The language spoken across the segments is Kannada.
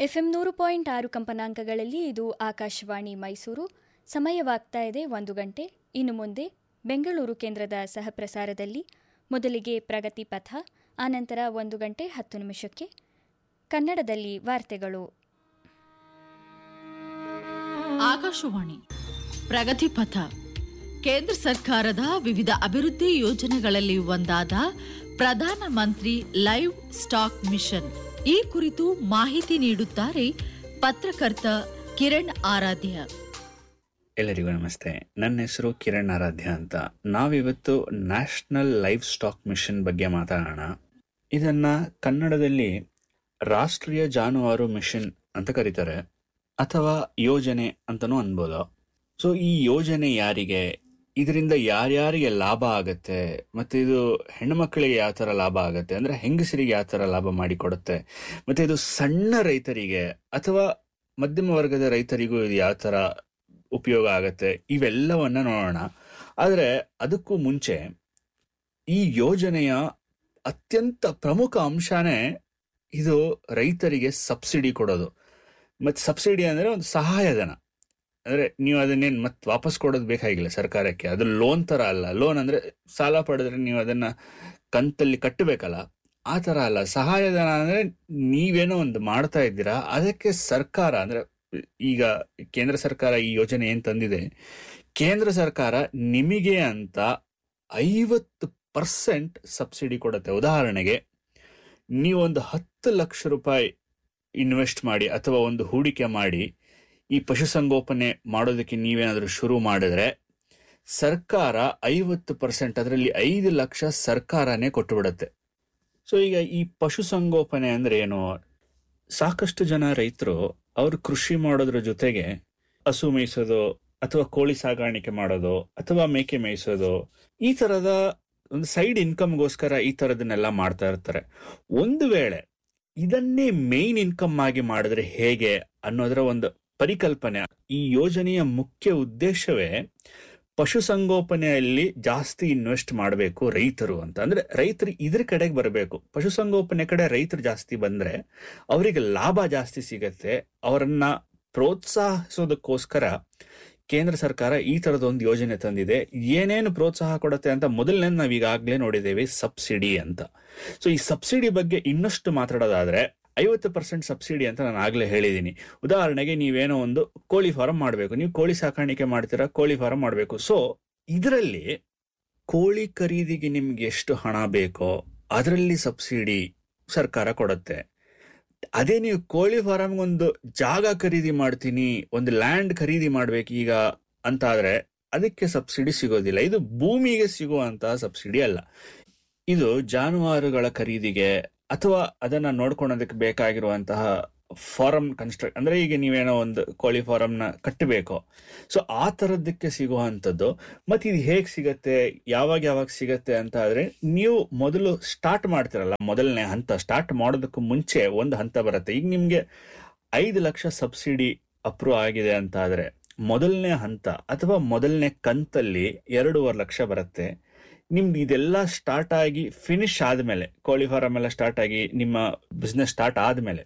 ಎಫ್ಎಂ ನೂರು ಪಾಯಿಂಟ್ ಆರು ಕಂಪನಾಂಕಗಳಲ್ಲಿ ಇದು ಆಕಾಶವಾಣಿ ಮೈಸೂರು ಸಮಯವಾಗ್ತಾ ಇದೆ ಒಂದು ಗಂಟೆ ಇನ್ನು ಮುಂದೆ ಬೆಂಗಳೂರು ಕೇಂದ್ರದ ಸಹಪ್ರಸಾರದಲ್ಲಿ ಮೊದಲಿಗೆ ಪ್ರಗತಿ ಪಥ ಆನಂತರ ಒಂದು ಗಂಟೆ ಹತ್ತು ನಿಮಿಷಕ್ಕೆ ಕನ್ನಡದಲ್ಲಿ ವಾರ್ತೆಗಳು ಆಕಾಶವಾಣಿ ಪ್ರಗತಿ ಪಥ ಕೇಂದ್ರ ಸರ್ಕಾರದ ವಿವಿಧ ಅಭಿವೃದ್ಧಿ ಯೋಜನೆಗಳಲ್ಲಿ ಒಂದಾದ ಪ್ರಧಾನ ಮಂತ್ರಿ ಲೈವ್ ಸ್ಟಾಕ್ ಮಿಷನ್ ಈ ಕುರಿತು ಮಾಹಿತಿ ನೀಡುತ್ತಾರೆ ಪತ್ರಕರ್ತ ಕಿರಣ್ ಆರಾಧ್ಯ ಎಲ್ಲರಿಗೂ ನಮಸ್ತೆ ನನ್ನ ಹೆಸರು ಕಿರಣ್ ಆರಾಧ್ಯ ಅಂತ ನಾವಿವತ್ತು ನ್ಯಾಷನಲ್ ಲೈಫ್ ಸ್ಟಾಕ್ ಮಿಷನ್ ಬಗ್ಗೆ ಮಾತಾಡೋಣ ಇದನ್ನ ಕನ್ನಡದಲ್ಲಿ ರಾಷ್ಟ್ರೀಯ ಜಾನುವಾರು ಮಿಷನ್ ಅಂತ ಕರೀತಾರೆ ಅಥವಾ ಯೋಜನೆ ಅಂತನೂ ಅನ್ಬೋದು ಸೊ ಈ ಯೋಜನೆ ಯಾರಿಗೆ ಇದರಿಂದ ಯಾರ್ಯಾರಿಗೆ ಲಾಭ ಆಗತ್ತೆ ಮತ್ತೆ ಇದು ಹೆಣ್ಣು ಮಕ್ಕಳಿಗೆ ಯಾವ ತರ ಲಾಭ ಆಗತ್ತೆ ಅಂದ್ರೆ ಹೆಂಗಸರಿಗೆ ಯಾವ ತರ ಲಾಭ ಮಾಡಿಕೊಡುತ್ತೆ ಮತ್ತೆ ಇದು ಸಣ್ಣ ರೈತರಿಗೆ ಅಥವಾ ಮಧ್ಯಮ ವರ್ಗದ ರೈತರಿಗೂ ಇದು ಯಾವ ತರ ಉಪಯೋಗ ಆಗತ್ತೆ ಇವೆಲ್ಲವನ್ನ ನೋಡೋಣ ಆದರೆ ಅದಕ್ಕೂ ಮುಂಚೆ ಈ ಯೋಜನೆಯ ಅತ್ಯಂತ ಪ್ರಮುಖ ಅಂಶನೇ ಇದು ರೈತರಿಗೆ ಸಬ್ಸಿಡಿ ಕೊಡೋದು ಮತ್ತೆ ಸಬ್ಸಿಡಿ ಅಂದ್ರೆ ಒಂದು ಸಹಾಯಧನ ಅಂದ್ರೆ ನೀವು ಅದನ್ನೇನು ಮತ್ತೆ ವಾಪಸ್ ಕೊಡೋದು ಬೇಕಾಗಿಲ್ಲ ಸರ್ಕಾರಕ್ಕೆ ಅದು ಲೋನ್ ತರ ಅಲ್ಲ ಲೋನ್ ಅಂದ್ರೆ ಸಾಲ ಪಡೆದ್ರೆ ನೀವು ಅದನ್ನ ಕಂತಲ್ಲಿ ಕಟ್ಟಬೇಕಲ್ಲ ಆ ತರ ಅಲ್ಲ ಸಹಾಯಧನ ಅಂದ್ರೆ ನೀವೇನೋ ಒಂದು ಮಾಡ್ತಾ ಇದ್ದೀರಾ ಅದಕ್ಕೆ ಸರ್ಕಾರ ಅಂದ್ರೆ ಈಗ ಕೇಂದ್ರ ಸರ್ಕಾರ ಈ ಯೋಜನೆ ಏನ್ ತಂದಿದೆ ಕೇಂದ್ರ ಸರ್ಕಾರ ನಿಮಗೆ ಅಂತ ಐವತ್ತು ಪರ್ಸೆಂಟ್ ಸಬ್ಸಿಡಿ ಕೊಡುತ್ತೆ ಉದಾಹರಣೆಗೆ ನೀವೊಂದು ಹತ್ತು ಲಕ್ಷ ರೂಪಾಯಿ ಇನ್ವೆಸ್ಟ್ ಮಾಡಿ ಅಥವಾ ಒಂದು ಹೂಡಿಕೆ ಮಾಡಿ ಈ ಪಶುಸಂಗೋಪನೆ ಮಾಡೋದಕ್ಕೆ ನೀವೇನಾದ್ರೂ ಶುರು ಮಾಡಿದ್ರೆ ಸರ್ಕಾರ ಐವತ್ತು ಪರ್ಸೆಂಟ್ ಅದರಲ್ಲಿ ಐದು ಲಕ್ಷ ಸರ್ಕಾರನೇ ಕೊಟ್ಟು ಬಿಡುತ್ತೆ ಸೊ ಈಗ ಈ ಪಶುಸಂಗೋಪನೆ ಅಂದ್ರೆ ಏನು ಸಾಕಷ್ಟು ಜನ ರೈತರು ಅವರು ಕೃಷಿ ಮಾಡೋದ್ರ ಜೊತೆಗೆ ಹಸು ಮೇಯಿಸೋದು ಅಥವಾ ಕೋಳಿ ಸಾಗಾಣಿಕೆ ಮಾಡೋದು ಅಥವಾ ಮೇಕೆ ಮೇಯಿಸೋದು ಈ ತರದ ಒಂದು ಸೈಡ್ ಇನ್ಕಮ್ಗೋಸ್ಕರ ಈ ತರದನ್ನೆಲ್ಲ ಮಾಡ್ತಾ ಇರ್ತಾರೆ ಒಂದು ವೇಳೆ ಇದನ್ನೇ ಮೇನ್ ಇನ್ಕಮ್ ಆಗಿ ಮಾಡಿದ್ರೆ ಹೇಗೆ ಅನ್ನೋದರ ಒಂದು ಪರಿಕಲ್ಪನೆ ಈ ಯೋಜನೆಯ ಮುಖ್ಯ ಉದ್ದೇಶವೇ ಪಶುಸಂಗೋಪನೆಯಲ್ಲಿ ಜಾಸ್ತಿ ಇನ್ವೆಸ್ಟ್ ಮಾಡಬೇಕು ರೈತರು ಅಂತ ಅಂದ್ರೆ ರೈತರು ಇದ್ರ ಕಡೆಗೆ ಬರಬೇಕು ಪಶುಸಂಗೋಪನೆ ಕಡೆ ರೈತರು ಜಾಸ್ತಿ ಬಂದ್ರೆ ಅವರಿಗೆ ಲಾಭ ಜಾಸ್ತಿ ಸಿಗತ್ತೆ ಅವರನ್ನ ಪ್ರೋತ್ಸಾಹಿಸೋದಕ್ಕೋಸ್ಕರ ಕೇಂದ್ರ ಸರ್ಕಾರ ಈ ತರದ ಒಂದು ಯೋಜನೆ ತಂದಿದೆ ಏನೇನು ಪ್ರೋತ್ಸಾಹ ಕೊಡುತ್ತೆ ಅಂತ ಮೊದಲನೇ ನಾವು ಈಗಾಗಲೇ ನೋಡಿದ್ದೇವೆ ಸಬ್ಸಿಡಿ ಅಂತ ಸೊ ಈ ಸಬ್ಸಿಡಿ ಬಗ್ಗೆ ಇನ್ನಷ್ಟು ಮಾತಾಡೋದಾದ್ರೆ ಐವತ್ತು ಪರ್ಸೆಂಟ್ ಸಬ್ಸಿಡಿ ಅಂತ ನಾನು ಆಗ್ಲೇ ಹೇಳಿದ್ದೀನಿ ಉದಾಹರಣೆಗೆ ನೀವೇನೋ ಒಂದು ಕೋಳಿ ಫಾರಂ ಮಾಡಬೇಕು ನೀವು ಕೋಳಿ ಸಾಕಾಣಿಕೆ ಮಾಡ್ತೀರಾ ಕೋಳಿ ಫಾರಂ ಮಾಡಬೇಕು ಸೊ ಇದರಲ್ಲಿ ಕೋಳಿ ಖರೀದಿಗೆ ನಿಮ್ಗೆ ಎಷ್ಟು ಹಣ ಬೇಕೋ ಅದರಲ್ಲಿ ಸಬ್ಸಿಡಿ ಸರ್ಕಾರ ಕೊಡುತ್ತೆ ಅದೇ ನೀವು ಕೋಳಿ ಫಾರಂ ಒಂದು ಜಾಗ ಖರೀದಿ ಮಾಡ್ತೀನಿ ಒಂದು ಲ್ಯಾಂಡ್ ಖರೀದಿ ಮಾಡ್ಬೇಕು ಈಗ ಅಂತ ಆದ್ರೆ ಅದಕ್ಕೆ ಸಬ್ಸಿಡಿ ಸಿಗೋದಿಲ್ಲ ಇದು ಭೂಮಿಗೆ ಸಿಗುವಂತಹ ಸಬ್ಸಿಡಿ ಅಲ್ಲ ಇದು ಜಾನುವಾರುಗಳ ಖರೀದಿಗೆ ಅಥವಾ ಅದನ್ನ ನೋಡ್ಕೊಳೋದಕ್ಕೆ ಬೇಕಾಗಿರುವಂತಹ ಫಾರಂ ಕನ್ಸ್ಟ್ರಕ್ಟ್ ಅಂದ್ರೆ ಈಗ ನೀವೇನೋ ಒಂದು ಕೋಳಿ ಫಾರಂನ ಕಟ್ಟಬೇಕು ಸೊ ಆ ತರದಕ್ಕೆ ಸಿಗುವಂಥದ್ದು ಮತ್ತೆ ಇದು ಹೇಗ್ ಸಿಗತ್ತೆ ಯಾವಾಗ ಯಾವಾಗ ಸಿಗತ್ತೆ ಅಂತ ಆದ್ರೆ ನೀವು ಮೊದಲು ಸ್ಟಾರ್ಟ್ ಮಾಡ್ತಿರಲ್ಲ ಮೊದಲನೇ ಹಂತ ಸ್ಟಾರ್ಟ್ ಮಾಡೋದಕ್ಕೂ ಮುಂಚೆ ಒಂದು ಹಂತ ಬರುತ್ತೆ ಈಗ ನಿಮ್ಗೆ ಐದು ಲಕ್ಷ ಸಬ್ಸಿಡಿ ಅಪ್ರೂವ್ ಆಗಿದೆ ಅಂತ ಆದ್ರೆ ಮೊದಲನೇ ಹಂತ ಅಥವಾ ಮೊದಲನೇ ಕಂತಲ್ಲಿ ಎರಡೂವರೆ ಲಕ್ಷ ಬರುತ್ತೆ ನಿಮ್ದು ಇದೆಲ್ಲ ಸ್ಟಾರ್ಟ್ ಆಗಿ ಫಿನಿಶ್ ಆದ್ಮೇಲೆ ಕೋಳಿ ಫಾರಂ ಎಲ್ಲ ಸ್ಟಾರ್ಟ್ ಆಗಿ ನಿಮ್ಮ ಬಿಸ್ನೆಸ್ ಸ್ಟಾರ್ಟ್ ಆದ್ಮೇಲೆ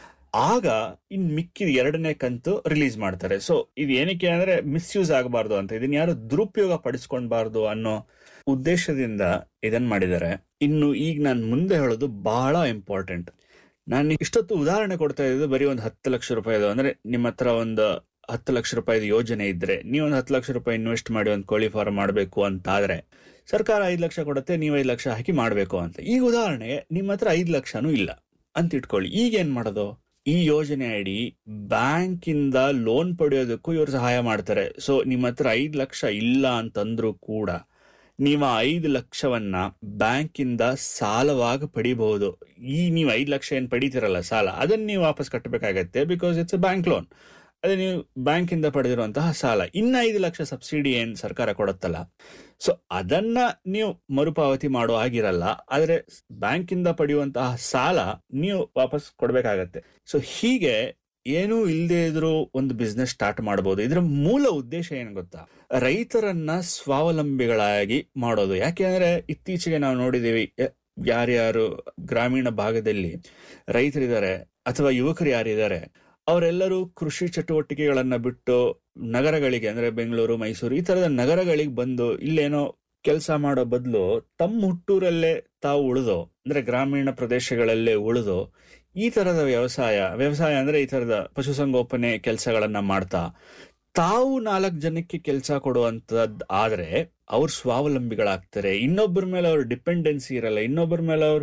ಆಗ ಇನ್ ಮಿಕ್ಕಿದ ಎರಡನೇ ಕಂತು ರಿಲೀಸ್ ಮಾಡ್ತಾರೆ ಸೊ ಇದು ಏನಕ್ಕೆ ಅಂದ್ರೆ ಮಿಸ್ಯೂಸ್ ಆಗಬಾರ್ದು ಅಂತ ಇದನ್ನ ಯಾರು ದುರುಪಯೋಗ ಪಡಿಸ್ಕೊಳ್ಬಾರ್ದು ಅನ್ನೋ ಉದ್ದೇಶದಿಂದ ಇದನ್ ಮಾಡಿದ್ದಾರೆ ಇನ್ನು ಈಗ ನಾನು ಮುಂದೆ ಹೇಳೋದು ಬಹಳ ಇಂಪಾರ್ಟೆಂಟ್ ನಾನು ಇಷ್ಟೊತ್ತು ಉದಾಹರಣೆ ಕೊಡ್ತಾ ಇದ್ದು ಬರೀ ಒಂದು ಹತ್ತು ಲಕ್ಷ ರೂಪಾಯಿದು ಅಂದ್ರೆ ನಿಮ್ಮ ಹತ್ರ ಒಂದು ಹತ್ತು ಲಕ್ಷ ರೂಪಾಯಿದು ಯೋಜನೆ ಇದ್ರೆ ನೀವು ಒಂದು ಹತ್ತು ಲಕ್ಷ ರೂಪಾಯಿ ಇನ್ವೆಸ್ಟ್ ಮಾಡಿ ಒಂದು ಕೋಳಿ ಫಾರ್ಮ್ ಮಾಡಬೇಕು ಅಂತ ಆದ್ರೆ ಸರ್ಕಾರ ಐದು ಲಕ್ಷ ಕೊಡುತ್ತೆ ನೀವು ಐದು ಲಕ್ಷ ಹಾಕಿ ಮಾಡಬೇಕು ಅಂತ ಈಗ ಉದಾಹರಣೆಗೆ ನಿಮ್ಮ ಹತ್ರ ಐದು ಲಕ್ಷನೂ ಇಲ್ಲ ಅಂತ ಇಟ್ಕೊಳ್ಳಿ ಈಗ ಏನ್ ಮಾಡೋದು ಈ ಯೋಜನೆ ಅಡಿ ಬ್ಯಾಂಕ್ ಇಂದ ಲೋನ್ ಪಡೆಯೋದಕ್ಕೂ ಇವರು ಸಹಾಯ ಮಾಡ್ತಾರೆ ಸೊ ನಿಮ್ಮ ಹತ್ರ ಐದು ಲಕ್ಷ ಇಲ್ಲ ಅಂತಂದ್ರೂ ಕೂಡ ನೀವು ಐದು ಲಕ್ಷವನ್ನ ಬ್ಯಾಂಕ್ ಇಂದ ಸಾಲವಾಗಿ ಪಡಿಬಹುದು ಈ ನೀವು ಐದು ಲಕ್ಷ ಏನ್ ಪಡಿತೀರಲ್ಲ ಸಾಲ ಅದನ್ನ ನೀವು ವಾಪಸ್ ಕಟ್ಟಬೇಕಾಗತ್ತೆ ಬಿಕಾಸ್ ಇಟ್ಸ್ ಬ್ಯಾಂಕ್ ಲೋನ್ ಅದೇ ನೀವು ಬ್ಯಾಂಕ್ ಇಂದ ಪಡೆದಿರುವಂತಹ ಸಾಲ ಇನ್ನ ಐದು ಲಕ್ಷ ಸಬ್ಸಿಡಿ ಏನ್ ಸರ್ಕಾರ ಕೊಡುತ್ತಲ್ಲ ಸೊ ಅದನ್ನ ನೀವು ಮರುಪಾವತಿ ಮಾಡೋ ಆಗಿರಲ್ಲ ಆದ್ರೆ ಬ್ಯಾಂಕ್ ಇಂದ ಪಡೆಯುವಂತಹ ಸಾಲ ನೀವು ವಾಪಸ್ ಕೊಡ್ಬೇಕಾಗತ್ತೆ ಸೊ ಹೀಗೆ ಏನೂ ಇಲ್ಲದೆ ಇದ್ರೂ ಒಂದು ಬಿಸ್ನೆಸ್ ಸ್ಟಾರ್ಟ್ ಮಾಡಬಹುದು ಇದರ ಮೂಲ ಉದ್ದೇಶ ಏನು ಗೊತ್ತಾ ರೈತರನ್ನ ಸ್ವಾವಲಂಬಿಗಳಾಗಿ ಮಾಡೋದು ಯಾಕೆಂದ್ರೆ ಇತ್ತೀಚೆಗೆ ನಾವು ನೋಡಿದೀವಿ ಯಾರ್ಯಾರು ಗ್ರಾಮೀಣ ಭಾಗದಲ್ಲಿ ರೈತರಿದ್ದಾರೆ ಅಥವಾ ಯುವಕರು ಯಾರಿದ್ದಾರೆ ಅವರೆಲ್ಲರೂ ಕೃಷಿ ಚಟುವಟಿಕೆಗಳನ್ನ ಬಿಟ್ಟು ನಗರಗಳಿಗೆ ಅಂದ್ರೆ ಬೆಂಗಳೂರು ಮೈಸೂರು ಈ ತರದ ನಗರಗಳಿಗೆ ಬಂದು ಇಲ್ಲೇನೋ ಕೆಲಸ ಮಾಡೋ ಬದಲು ತಮ್ಮ ಹುಟ್ಟೂರಲ್ಲೇ ತಾವು ಉಳಿದು ಅಂದ್ರೆ ಗ್ರಾಮೀಣ ಪ್ರದೇಶಗಳಲ್ಲೇ ಉಳಿದು ಈ ತರದ ವ್ಯವಸಾಯ ವ್ಯವಸಾಯ ಅಂದ್ರೆ ಈ ತರದ ಪಶುಸಂಗೋಪನೆ ಕೆಲಸಗಳನ್ನ ಮಾಡ್ತಾ ತಾವು ನಾಲ್ಕು ಜನಕ್ಕೆ ಕೆಲಸ ಕೊಡುವಂತದ್ ಆದ್ರೆ ಅವ್ರು ಸ್ವಾವಲಂಬಿಗಳಾಗ್ತಾರೆ ಇನ್ನೊಬ್ಬರ ಮೇಲೆ ಅವ್ರ ಡಿಪೆಂಡೆನ್ಸಿ ಇರಲ್ಲ ಇನ್ನೊಬ್ಬರ ಮೇಲೆ ಅವ್ರ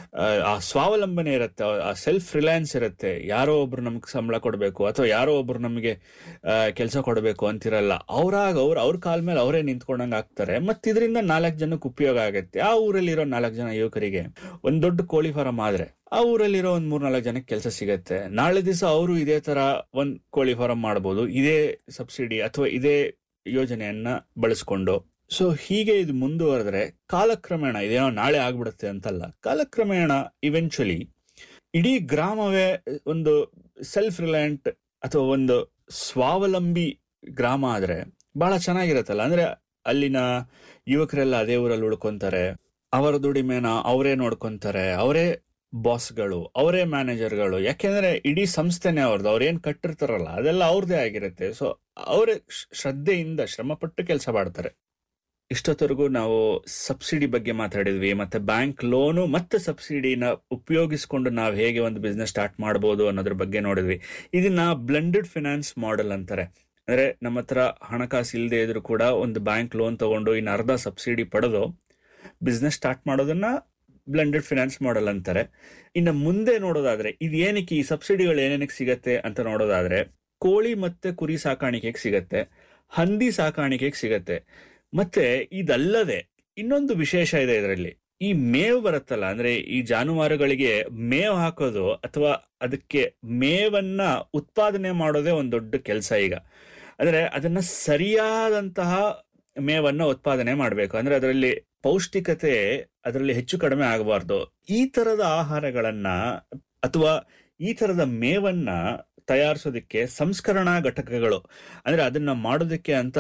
ಆ ಸ್ವಾವಲಂಬನೆ ಇರುತ್ತೆ ಆ ಸೆಲ್ಫ್ ರಿಲಯನ್ಸ್ ಇರುತ್ತೆ ಯಾರೋ ಒಬ್ರು ನಮ್ಗೆ ಸಂಬಳ ಕೊಡಬೇಕು ಅಥವಾ ಯಾರೋ ಒಬ್ರು ನಮಗೆ ಕೆಲಸ ಕೊಡಬೇಕು ಅಂತಿರಲ್ಲ ಅವ್ರಾಗ ಅವ್ರು ಅವ್ರ ಕಾಲ ಮೇಲೆ ಅವರೇ ನಿಂತ್ಕೊಂಡಂಗೆ ಆಗ್ತಾರೆ ಮತ್ತೆ ಇದರಿಂದ ನಾಲ್ಕು ಜನಕ್ಕೆ ಉಪಯೋಗ ಆಗುತ್ತೆ ಆ ಊರಲ್ಲಿರೋ ನಾಲ್ಕು ಜನ ಯುವಕರಿಗೆ ಒಂದ್ ದೊಡ್ಡ ಕೋಳಿ ಫಾರಂ ಆದ್ರೆ ಆ ಊರಲ್ಲಿರೋ ಒಂದ್ ಮೂರ್ ನಾಲ್ಕು ಜನಕ್ಕೆ ಕೆಲಸ ಸಿಗತ್ತೆ ನಾಳೆ ದಿವಸ ಅವರು ಇದೇ ತರ ಒಂದ್ ಕೋಳಿ ಫಾರಂ ಮಾಡ್ಬೋದು ಇದೇ ಸಬ್ಸಿಡಿ ಅಥವಾ ಇದೇ ಯೋಜನೆಯನ್ನ ಬಳಸ್ಕೊಂಡು ಸೊ ಹೀಗೆ ಇದು ಮುಂದುವರೆದ್ರೆ ಕಾಲಕ್ರಮೇಣ ಇದೇನೋ ನಾಳೆ ಆಗ್ಬಿಡುತ್ತೆ ಅಂತಲ್ಲ ಕಾಲಕ್ರಮೇಣ ಇವೆಂಚುಲಿ ಇಡೀ ಗ್ರಾಮವೇ ಒಂದು ಸೆಲ್ಫ್ ರಿಲಯಂಟ್ ಅಥವಾ ಒಂದು ಸ್ವಾವಲಂಬಿ ಗ್ರಾಮ ಆದ್ರೆ ಬಹಳ ಚೆನ್ನಾಗಿರತ್ತಲ್ಲ ಅಂದ್ರೆ ಅಲ್ಲಿನ ಯುವಕರೆಲ್ಲ ಅದೇ ಊರಲ್ಲಿ ಉಳ್ಕೊಂತಾರೆ ಅವರ ದುಡಿಮೆನ ಅವರೇ ನೋಡ್ಕೊಂತಾರೆ ಅವರೇ ಬಾಸ್ಗಳು ಅವರೇ ಮ್ಯಾನೇಜರ್ಗಳು ಯಾಕೆಂದ್ರೆ ಇಡೀ ಸಂಸ್ಥೆನೇ ಅವ್ರದ್ದು ಅವ್ರು ಏನ್ ಕಟ್ಟಿರ್ತಾರಲ್ಲ ಅದೆಲ್ಲ ಅವ್ರದೇ ಆಗಿರುತ್ತೆ ಸೊ ಅವರೇ ಶ್ರದ್ಧೆಯಿಂದ ಶ್ರಮಪಟ್ಟು ಕೆಲಸ ಮಾಡ್ತಾರೆ ಇಷ್ಟೊತ್ತರೆಗೂ ನಾವು ಸಬ್ಸಿಡಿ ಬಗ್ಗೆ ಮಾತಾಡಿದ್ವಿ ಮತ್ತೆ ಬ್ಯಾಂಕ್ ಲೋನು ಮತ್ತೆ ಸಬ್ಸಿಡಿನ ಉಪಯೋಗಿಸ್ಕೊಂಡು ನಾವು ಹೇಗೆ ಒಂದು ಬಿಸ್ನೆಸ್ ಸ್ಟಾರ್ಟ್ ಮಾಡಬಹುದು ಅನ್ನೋದ್ರ ಬಗ್ಗೆ ನೋಡಿದ್ವಿ ಇದನ್ನ ಬ್ಲೆಂಡೆಡ್ ಫಿನಾನ್ಸ್ ಮಾಡೆಲ್ ಅಂತಾರೆ ಅಂದ್ರೆ ನಮ್ಮ ಹತ್ರ ಹಣಕಾಸು ಇಲ್ಲದೆ ಇದ್ರು ಕೂಡ ಒಂದು ಬ್ಯಾಂಕ್ ಲೋನ್ ತಗೊಂಡು ಇನ್ನು ಅರ್ಧ ಸಬ್ಸಿಡಿ ಪಡೆದು ಬಿಸ್ನೆಸ್ ಸ್ಟಾರ್ಟ್ ಮಾಡೋದನ್ನ ಬ್ಲೆಂಡೆಡ್ ಫಿನಾನ್ಸ್ ಮಾಡೆಲ್ ಅಂತಾರೆ ಇನ್ನು ಮುಂದೆ ನೋಡೋದಾದ್ರೆ ಇದು ಏನಕ್ಕೆ ಈ ಸಬ್ಸಿಡಿಗಳು ಏನೇನಕ್ಕೆ ಸಿಗತ್ತೆ ಅಂತ ನೋಡೋದಾದ್ರೆ ಕೋಳಿ ಮತ್ತೆ ಕುರಿ ಸಾಕಾಣಿಕೆಗೆ ಸಿಗತ್ತೆ ಹಂದಿ ಸಾಕಾಣಿಕೆಗೆ ಸಿಗತ್ತೆ ಮತ್ತೆ ಇದಲ್ಲದೆ ಇನ್ನೊಂದು ವಿಶೇಷ ಇದೆ ಇದರಲ್ಲಿ ಈ ಮೇವು ಬರುತ್ತಲ್ಲ ಅಂದ್ರೆ ಈ ಜಾನುವಾರುಗಳಿಗೆ ಮೇವು ಹಾಕೋದು ಅಥವಾ ಅದಕ್ಕೆ ಮೇವನ್ನ ಉತ್ಪಾದನೆ ಮಾಡೋದೇ ಒಂದು ದೊಡ್ಡ ಕೆಲಸ ಈಗ ಅಂದ್ರೆ ಅದನ್ನ ಸರಿಯಾದಂತಹ ಮೇವನ್ನ ಉತ್ಪಾದನೆ ಮಾಡಬೇಕು ಅಂದ್ರೆ ಅದರಲ್ಲಿ ಪೌಷ್ಟಿಕತೆ ಅದರಲ್ಲಿ ಹೆಚ್ಚು ಕಡಿಮೆ ಆಗಬಾರ್ದು ಈ ತರದ ಆಹಾರಗಳನ್ನ ಅಥವಾ ಈ ತರದ ಮೇವನ್ನ ತಯಾರಿಸೋದಕ್ಕೆ ಸಂಸ್ಕರಣಾ ಘಟಕಗಳು ಅಂದ್ರೆ ಅದನ್ನ ಮಾಡೋದಕ್ಕೆ ಅಂತ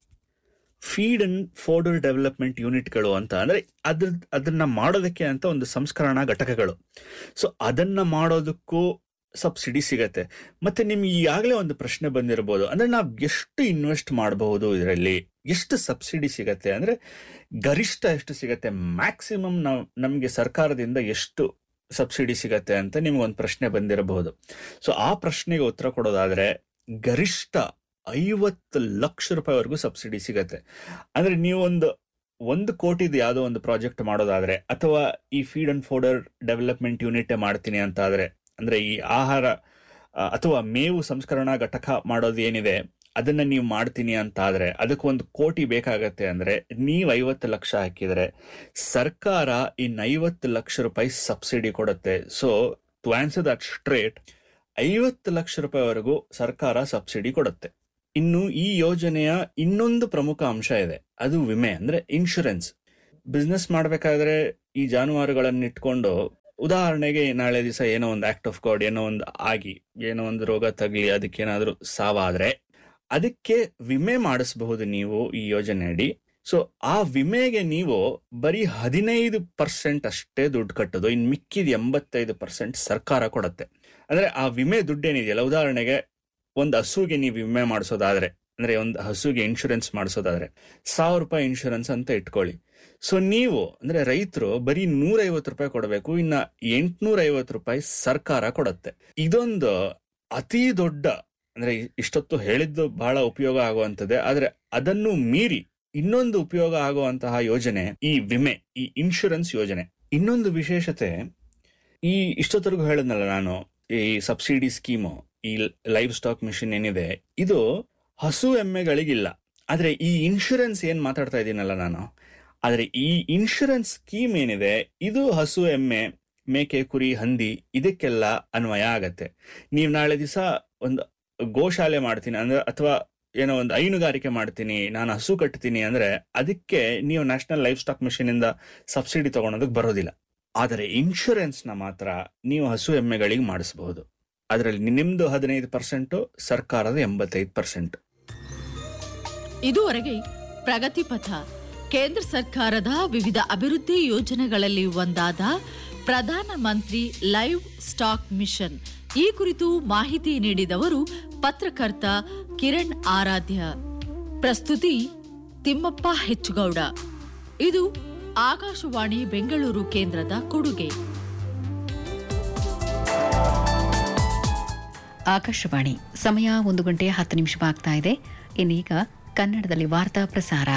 ಫೀಡ್ ಅಂಡ್ ಫೋಡರ್ ಡೆವಲಪ್ಮೆಂಟ್ ಯೂನಿಟ್ಗಳು ಅಂತ ಅಂದ್ರೆ ಅದ್ರ ಅದನ್ನ ಮಾಡೋದಕ್ಕೆ ಅಂತ ಒಂದು ಸಂಸ್ಕರಣಾ ಘಟಕಗಳು ಸೊ ಅದನ್ನ ಮಾಡೋದಕ್ಕೂ ಸಬ್ಸಿಡಿ ಸಿಗತ್ತೆ ಮತ್ತೆ ನಿಮ್ಗೆ ಈಗಾಗಲೇ ಒಂದು ಪ್ರಶ್ನೆ ಬಂದಿರಬಹುದು ಅಂದ್ರೆ ನಾವು ಎಷ್ಟು ಇನ್ವೆಸ್ಟ್ ಮಾಡಬಹುದು ಇದರಲ್ಲಿ ಎಷ್ಟು ಸಬ್ಸಿಡಿ ಸಿಗತ್ತೆ ಅಂದ್ರೆ ಗರಿಷ್ಠ ಎಷ್ಟು ಸಿಗತ್ತೆ ಮ್ಯಾಕ್ಸಿಮಮ್ ನಾವು ನಮಗೆ ಸರ್ಕಾರದಿಂದ ಎಷ್ಟು ಸಬ್ಸಿಡಿ ಸಿಗತ್ತೆ ಅಂತ ನಿಮ್ಗೆ ಒಂದು ಪ್ರಶ್ನೆ ಬಂದಿರಬಹುದು ಸೊ ಆ ಪ್ರಶ್ನೆಗೆ ಉತ್ತರ ಕೊಡೋದಾದ್ರೆ ಗರಿಷ್ಠ ಐವತ್ತು ಲಕ್ಷ ರೂಪಾಯಿವರೆಗೂ ಸಬ್ಸಿಡಿ ಸಿಗತ್ತೆ ಅಂದ್ರೆ ನೀವು ಒಂದು ಒಂದು ಕೋಟಿದು ಯಾವುದೋ ಒಂದು ಪ್ರಾಜೆಕ್ಟ್ ಮಾಡೋದಾದ್ರೆ ಅಥವಾ ಈ feed and fodder development unit ಮಾಡ್ತೀನಿ ಅಂತ ಆದ್ರೆ ಅಂದ್ರೆ ಈ ಆಹಾರ ಆ, ಅಥವಾ ಮೇವು ಸಂಸ್ಕರಣಾ ಘಟಕ ಮಾಡೋದು ಏನಿದೆ ಅದನ್ನ ನೀವು ಮಾಡ್ತೀನಿ ಅಂತ ಆದ್ರೆ ಅದಕ್ಕೆ ಒಂದು ಕೋಟಿ ಬೇಕಾಗತ್ತೆ ಅಂದ್ರೆ ನೀವು ಐವತ್ತು ಲಕ್ಷ ಹಾಕಿದ್ರೆ ಸರ್ಕಾರ ಇನ್ ಐವತ್ತು ಲಕ್ಷ ರೂಪಾಯಿ ಸಬ್ಸಿಡಿ ಕೊಡುತ್ತೆ so to answer that straight ಐವತ್ತು ಲಕ್ಷ ರೂಪಾಯಿವರೆಗೂ ಸರ್ಕಾರ ಸಬ್ಸಿಡಿ ಕೊಡುತ್ತೆ ಇನ್ನು ಈ ಯೋಜನೆಯ ಇನ್ನೊಂದು ಪ್ರಮುಖ ಅಂಶ ಇದೆ ಅದು ವಿಮೆ ಅಂದ್ರೆ ಇನ್ಶೂರೆನ್ಸ್ ಬಿಸ್ನೆಸ್ ಮಾಡ್ಬೇಕಾದ್ರೆ ಈ ಜಾನುವಾರುಗಳನ್ನ ಇಟ್ಕೊಂಡು ಉದಾಹರಣೆಗೆ ನಾಳೆ ದಿವಸ ಏನೋ ಒಂದು ಆಕ್ಟ್ ಆಫ್ ಗಾಡ್ ಏನೋ ಒಂದು ಆಗಿ ಏನೋ ಒಂದು ರೋಗ ತಗ್ಲಿ ಅದಕ್ಕೇನಾದ್ರೂ ಸಾವಾದ್ರೆ ಅದಕ್ಕೆ ವಿಮೆ ಮಾಡಿಸಬಹುದು ನೀವು ಈ ಯೋಜನೆ ಅಡಿ ಸೊ ಆ ವಿಮೆಗೆ ನೀವು ಬರೀ ಹದಿನೈದು ಪರ್ಸೆಂಟ್ ಅಷ್ಟೇ ದುಡ್ಡು ಕಟ್ಟೋದು ಇನ್ ಮಿಕ್ಕಿದ ಎಂಬತ್ತೈದು ಪರ್ಸೆಂಟ್ ಸರ್ಕಾರ ಕೊಡುತ್ತೆ ಅಂದ್ರೆ ಆ ವಿಮೆ ದುಡ್ಡೇನಿದೆಯಲ್ಲ ಉದಾಹರಣೆಗೆ ಒಂದು ಹಸುಗೆ ನೀವು ವಿಮೆ ಮಾಡಿಸೋದಾದ್ರೆ ಅಂದ್ರೆ ಒಂದು ಹಸುಗೆ ಇನ್ಶೂರೆನ್ಸ್ ಮಾಡಿಸೋದಾದ್ರೆ ಸಾವಿರ ರೂಪಾಯಿ ಇನ್ಶೂರೆನ್ಸ್ ಅಂತ ಇಟ್ಕೊಳ್ಳಿ ಸೊ ನೀವು ಅಂದ್ರೆ ರೈತರು ಬರೀ ನೂರೈವತ್ತು ರೂಪಾಯಿ ಕೊಡಬೇಕು ಇನ್ನ ಎಂಟ್ನೂರ ಐವತ್ತು ರೂಪಾಯಿ ಸರ್ಕಾರ ಕೊಡುತ್ತೆ ಇದೊಂದು ಅತಿ ದೊಡ್ಡ ಅಂದ್ರೆ ಇಷ್ಟೊತ್ತು ಹೇಳಿದ್ದು ಬಹಳ ಉಪಯೋಗ ಆಗುವಂತದ್ದೇ ಆದ್ರೆ ಅದನ್ನು ಮೀರಿ ಇನ್ನೊಂದು ಉಪಯೋಗ ಆಗುವಂತಹ ಯೋಜನೆ ಈ ವಿಮೆ ಈ ಇನ್ಶೂರೆನ್ಸ್ ಯೋಜನೆ ಇನ್ನೊಂದು ವಿಶೇಷತೆ ಈ ಇಷ್ಟೊತ್ತರೆಗೂ ಹೇಳಿದ್ನಲ್ಲ ನಾನು ಈ ಸಬ್ಸಿಡಿ ಸ್ಕೀಮು ಈ ಲೈವ್ ಸ್ಟಾಕ್ ಮಿಷನ್ ಏನಿದೆ ಇದು ಹಸು ಎಮ್ಮೆಗಳಿಗಿಲ್ಲ ಆದ್ರೆ ಈ ಇನ್ಶೂರೆನ್ಸ್ ಏನ್ ಮಾತಾಡ್ತಾ ಇದ್ದೀನಲ್ಲ ನಾನು ಆದ್ರೆ ಈ ಇನ್ಶೂರೆನ್ಸ್ ಸ್ಕೀಮ್ ಏನಿದೆ ಇದು ಹಸು ಎಮ್ಮೆ ಮೇಕೆ ಕುರಿ ಹಂದಿ ಇದಕ್ಕೆಲ್ಲ ಅನ್ವಯ ಆಗತ್ತೆ ನೀವು ನಾಳೆ ದಿವಸ ಒಂದು ಗೋಶಾಲೆ ಮಾಡ್ತೀನಿ ಅಂದ್ರೆ ಅಥವಾ ಏನೋ ಒಂದು ಹೈನುಗಾರಿಕೆ ಮಾಡ್ತೀನಿ ನಾನು ಹಸು ಕಟ್ತೀನಿ ಅಂದ್ರೆ ಅದಕ್ಕೆ ನೀವು ನ್ಯಾಷನಲ್ ಲೈಫ್ ಸ್ಟಾಕ್ ಮಿಷನ್ ಇಂದ ಸಬ್ಸಿಡಿ ತಗೊಳೋದಕ್ಕೆ ಬರೋದಿಲ್ಲ ಆದರೆ ಇನ್ಶೂರೆನ್ಸ್ ನ ಮಾತ್ರ ನೀವು ಹಸು ಎಮ್ಮೆಗಳಿಗೆ ಮಾಡಿಸಬಹುದು ಅದರಲ್ಲಿ ನಿಮ್ದು ಹದಿನೈದು ಪರ್ಸೆಂಟ್ ಸರ್ಕಾರದ ಎಂಬತ್ತೈದು ಪರ್ಸೆಂಟ್ ಇದುವರೆಗೆ ಪ್ರಗತಿ ಪಥ ಕೇಂದ್ರ ಸರ್ಕಾರದ ವಿವಿಧ ಅಭಿವೃದ್ಧಿ ಯೋಜನೆಗಳಲ್ಲಿ ಒಂದಾದ ಪ್ರಧಾನ ಮಂತ್ರಿ ಲೈವ್ ಸ್ಟಾಕ್ ಮಿಷನ್ ಈ ಕುರಿತು ಮಾಹಿತಿ ನೀಡಿದವರು ಪತ್ರಕರ್ತ ಕಿರಣ್ ಆರಾಧ್ಯ ಪ್ರಸ್ತುತಿ ತಿಮ್ಮಪ್ಪ ಹೆಚ್ಚುಗೌಡ ಇದು ಆಕಾಶವಾಣಿ ಬೆಂಗಳೂರು ಕೇಂದ್ರದ ಕೊಡುಗೆ ಆಕಾಶವಾಣಿ ಸಮಯ ಒಂದು ಗಂಟೆ ಹತ್ತು ನಿಮಿಷವಾಗ್ತಾ ಇದೆ ಇನ್ನೀಗ ಕನ್ನಡದಲ್ಲಿ ವಾರ್ತಾ ಪ್ರಸಾರ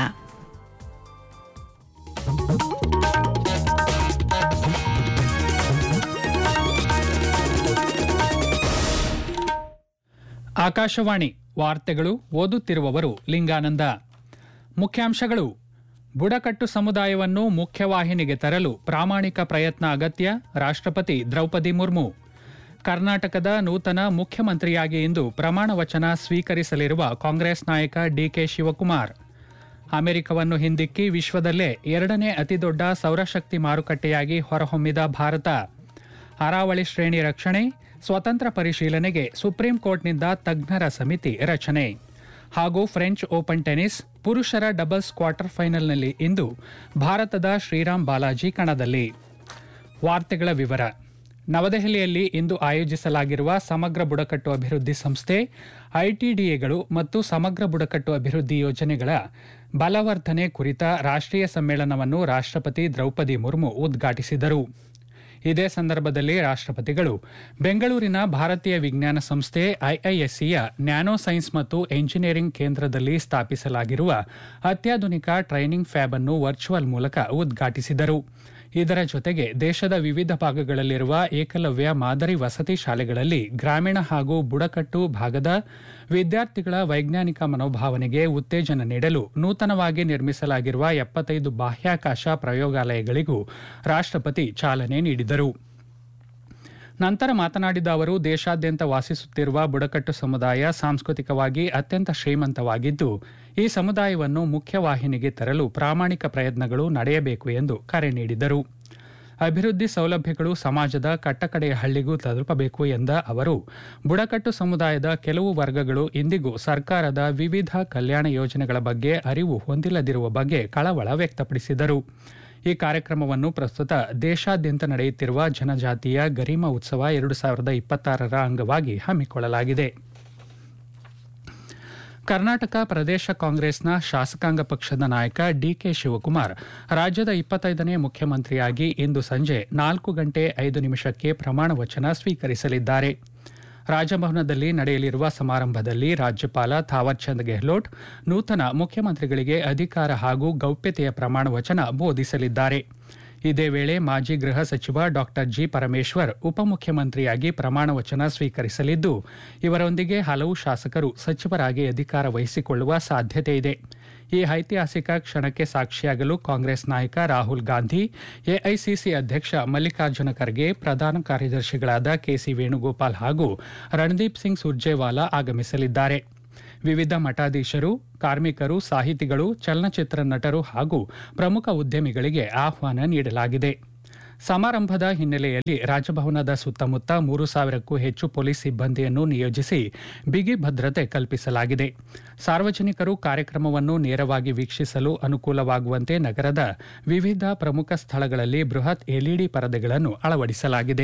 ಆಕಾಶವಾಣಿ ವಾರ್ತೆಗಳು ಓದುತ್ತಿರುವವರು ಲಿಂಗಾನಂದ ಮುಖ್ಯಾಂಶಗಳು ಬುಡಕಟ್ಟು ಸಮುದಾಯವನ್ನು ಮುಖ್ಯವಾಹಿನಿಗೆ ತರಲು ಪ್ರಾಮಾಣಿಕ ಪ್ರಯತ್ನ ಅಗತ್ಯ ರಾಷ್ಟ್ರಪತಿ ದ್ರೌಪದಿ ಮುರ್ಮು ಕರ್ನಾಟಕದ ನೂತನ ಮುಖ್ಯಮಂತ್ರಿಯಾಗಿ ಇಂದು ಪ್ರಮಾಣ ವಚನ ಸ್ವೀಕರಿಸಲಿರುವ ಕಾಂಗ್ರೆಸ್ ನಾಯಕ ಡಿಕೆ ಶಿವಕುಮಾರ್ ಅಮೆರಿಕವನ್ನು ಹಿಂದಿಕ್ಕಿ ವಿಶ್ವದಲ್ಲೇ ಎರಡನೇ ಅತಿದೊಡ್ಡ ಸೌರಶಕ್ತಿ ಮಾರುಕಟ್ಟೆಯಾಗಿ ಹೊರಹೊಮ್ಮಿದ ಭಾರತ ಅರಾವಳಿ ಶ್ರೇಣಿ ರಕ್ಷಣೆ ಸ್ವತಂತ್ರ ಪರಿಶೀಲನೆಗೆ ಸುಪ್ರೀಂ ಕೋರ್ಟ್ನಿಂದ ತಜ್ಞರ ಸಮಿತಿ ರಚನೆ ಹಾಗೂ ಫ್ರೆಂಚ್ ಓಪನ್ ಟೆನಿಸ್ ಪುರುಷರ ಡಬಲ್ಸ್ ಕ್ವಾರ್ಟರ್ ಫೈನಲ್ನಲ್ಲಿ ಇಂದು ಭಾರತದ ಶ್ರೀರಾಮ್ ಬಾಲಾಜಿ ಕಣದಲ್ಲಿ ವಾರ್ತೆಗಳ ವಿವರ ನವದೆಹಲಿಯಲ್ಲಿ ಇಂದು ಆಯೋಜಿಸಲಾಗಿರುವ ಸಮಗ್ರ ಬುಡಕಟ್ಟು ಅಭಿವೃದ್ಧಿ ಸಂಸ್ಥೆ ಐಟಿಡಿಎಗಳು ಮತ್ತು ಸಮಗ್ರ ಬುಡಕಟ್ಟು ಅಭಿವೃದ್ಧಿ ಯೋಜನೆಗಳ ಬಲವರ್ಧನೆ ಕುರಿತ ರಾಷ್ಟ್ರೀಯ ಸಮ್ಮೇಳನವನ್ನು ರಾಷ್ಟ್ರಪತಿ ದ್ರೌಪದಿ ಮುರ್ಮು ಉದ್ಘಾಟಿಸಿದರು ಇದೇ ಸಂದರ್ಭದಲ್ಲಿ ರಾಷ್ಟ್ರಪತಿಗಳು ಬೆಂಗಳೂರಿನ ಭಾರತೀಯ ವಿಜ್ಞಾನ ಸಂಸ್ಥೆ ಐಐಎಸ್ಸಿಯ ನ್ಯಾನೋ ಸೈನ್ಸ್ ಮತ್ತು ಎಂಜಿನಿಯರಿಂಗ್ ಕೇಂದ್ರದಲ್ಲಿ ಸ್ಥಾಪಿಸಲಾಗಿರುವ ಅತ್ಯಾಧುನಿಕ ಟ್ರೈನಿಂಗ್ ಫ್ಯಾಬ್ ಅನ್ನು ವರ್ಚುವಲ್ ಮೂಲಕ ಉದ್ಘಾಟಿಸಿದರು ಇದರ ಜೊತೆಗೆ ದೇಶದ ವಿವಿಧ ಭಾಗಗಳಲ್ಲಿರುವ ಏಕಲವ್ಯ ಮಾದರಿ ವಸತಿ ಶಾಲೆಗಳಲ್ಲಿ ಗ್ರಾಮೀಣ ಹಾಗೂ ಬುಡಕಟ್ಟು ಭಾಗದ ವಿದ್ಯಾರ್ಥಿಗಳ ವೈಜ್ಞಾನಿಕ ಮನೋಭಾವನೆಗೆ ಉತ್ತೇಜನ ನೀಡಲು ನೂತನವಾಗಿ ನಿರ್ಮಿಸಲಾಗಿರುವ ಎಪ್ಪತ್ತೈದು ಬಾಹ್ಯಾಕಾಶ ಪ್ರಯೋಗಾಲಯಗಳಿಗೂ ರಾಷ್ಟ್ರಪತಿ ಚಾಲನೆ ನೀಡಿದರು ನಂತರ ಮಾತನಾಡಿದ ಅವರು ದೇಶಾದ್ಯಂತ ವಾಸಿಸುತ್ತಿರುವ ಬುಡಕಟ್ಟು ಸಮುದಾಯ ಸಾಂಸ್ಕೃತಿಕವಾಗಿ ಅತ್ಯಂತ ಶ್ರೀಮಂತವಾಗಿದ್ದು ಈ ಸಮುದಾಯವನ್ನು ಮುಖ್ಯವಾಹಿನಿಗೆ ತರಲು ಪ್ರಾಮಾಣಿಕ ಪ್ರಯತ್ನಗಳು ನಡೆಯಬೇಕು ಎಂದು ಕರೆ ನೀಡಿದರು ಅಭಿವೃದ್ಧಿ ಸೌಲಭ್ಯಗಳು ಸಮಾಜದ ಕಟ್ಟಕಡೆಯ ಹಳ್ಳಿಗೂ ತಲುಪಬೇಕು ಎಂದ ಅವರು ಬುಡಕಟ್ಟು ಸಮುದಾಯದ ಕೆಲವು ವರ್ಗಗಳು ಇಂದಿಗೂ ಸರ್ಕಾರದ ವಿವಿಧ ಕಲ್ಯಾಣ ಯೋಜನೆಗಳ ಬಗ್ಗೆ ಅರಿವು ಹೊಂದಿಲ್ಲದಿರುವ ಬಗ್ಗೆ ಕಳವಳ ವ್ಯಕ್ತಪಡಿಸಿದರು ಈ ಕಾರ್ಯಕ್ರಮವನ್ನು ಪ್ರಸ್ತುತ ದೇಶಾದ್ಯಂತ ನಡೆಯುತ್ತಿರುವ ಜನಜಾತಿಯ ಗರಿಮಾ ಉತ್ಸವ ಎರಡು ಸಾವಿರದ ಇಪ್ಪತ್ತಾರರ ಅಂಗವಾಗಿ ಹಮ್ಮಿಕೊಳ್ಳಲಾಗಿದೆ ಕರ್ನಾಟಕ ಪ್ರದೇಶ ಕಾಂಗ್ರೆಸ್ನ ಶಾಸಕಾಂಗ ಪಕ್ಷದ ನಾಯಕ ಡಿಕೆ ಶಿವಕುಮಾರ್ ರಾಜ್ಯದ ಇಪ್ಪತ್ತೈದನೇ ಮುಖ್ಯಮಂತ್ರಿಯಾಗಿ ಇಂದು ಸಂಜೆ ನಾಲ್ಕು ಗಂಟೆ ಐದು ನಿಮಿಷಕ್ಕೆ ಪ್ರಮಾಣ ವಚನ ಸ್ವೀಕರಿಸಲಿದ್ದಾರೆ ರಾಜಭವನದಲ್ಲಿ ನಡೆಯಲಿರುವ ಸಮಾರಂಭದಲ್ಲಿ ರಾಜ್ಯಪಾಲ ಥಾವರ್ಚಂದ್ ಗೆಹ್ಲೋಟ್ ನೂತನ ಮುಖ್ಯಮಂತ್ರಿಗಳಿಗೆ ಅಧಿಕಾರ ಹಾಗೂ ಗೌಪ್ಯತೆಯ ಪ್ರಮಾಣ ವಚನ ಬೋಧಿಸಲಿದ್ದಾರೆ ಇದೇ ವೇಳೆ ಮಾಜಿ ಗೃಹ ಸಚಿವ ಡಾಕ್ಟರ್ ಜಿ ಪರಮೇಶ್ವರ್ ಉಪಮುಖ್ಯಮಂತ್ರಿಯಾಗಿ ಪ್ರಮಾಣ ವಚನ ಸ್ವೀಕರಿಸಲಿದ್ದು ಇವರೊಂದಿಗೆ ಹಲವು ಶಾಸಕರು ಸಚಿವರಾಗಿ ಅಧಿಕಾರ ವಹಿಸಿಕೊಳ್ಳುವ ಸಾಧ್ಯತೆ ಇದೆ ಈ ಐತಿಹಾಸಿಕ ಕ್ಷಣಕ್ಕೆ ಸಾಕ್ಷಿಯಾಗಲು ಕಾಂಗ್ರೆಸ್ ನಾಯಕ ರಾಹುಲ್ ಗಾಂಧಿ ಎಐಸಿಸಿ ಅಧ್ಯಕ್ಷ ಮಲ್ಲಿಕಾರ್ಜುನ ಖರ್ಗೆ ಪ್ರಧಾನ ಕಾರ್ಯದರ್ಶಿಗಳಾದ ಕೆಸಿ ವೇಣುಗೋಪಾಲ್ ಹಾಗೂ ರಣದೀಪ್ ಸಿಂಗ್ ಸುರ್ಜೇವಾಲಾ ಆಗಮಿಸಲಿದ್ದಾರೆ ವಿವಿಧ ಮಠಾಧೀಶರು ಕಾರ್ಮಿಕರು ಸಾಹಿತಿಗಳು ಚಲನಚಿತ್ರ ನಟರು ಹಾಗೂ ಪ್ರಮುಖ ಉದ್ಯಮಿಗಳಿಗೆ ಆಹ್ವಾನ ನೀಡಲಾಗಿದೆ ಸಮಾರಂಭದ ಹಿನ್ನೆಲೆಯಲ್ಲಿ ರಾಜಭವನದ ಸುತ್ತಮುತ್ತ ಮೂರು ಸಾವಿರಕ್ಕೂ ಹೆಚ್ಚು ಪೊಲೀಸ್ ಸಿಬ್ಬಂದಿಯನ್ನು ನಿಯೋಜಿಸಿ ಬಿಗಿ ಭದ್ರತೆ ಕಲ್ಪಿಸಲಾಗಿದೆ ಸಾರ್ವಜನಿಕರು ಕಾರ್ಯಕ್ರಮವನ್ನು ನೇರವಾಗಿ ವೀಕ್ಷಿಸಲು ಅನುಕೂಲವಾಗುವಂತೆ ನಗರದ ವಿವಿಧ ಪ್ರಮುಖ ಸ್ಥಳಗಳಲ್ಲಿ ಬೃಹತ್ ಎಲ್ಇಡಿ ಪರದೆಗಳನ್ನು ಅಳವಡಿಸಲಾಗಿದೆ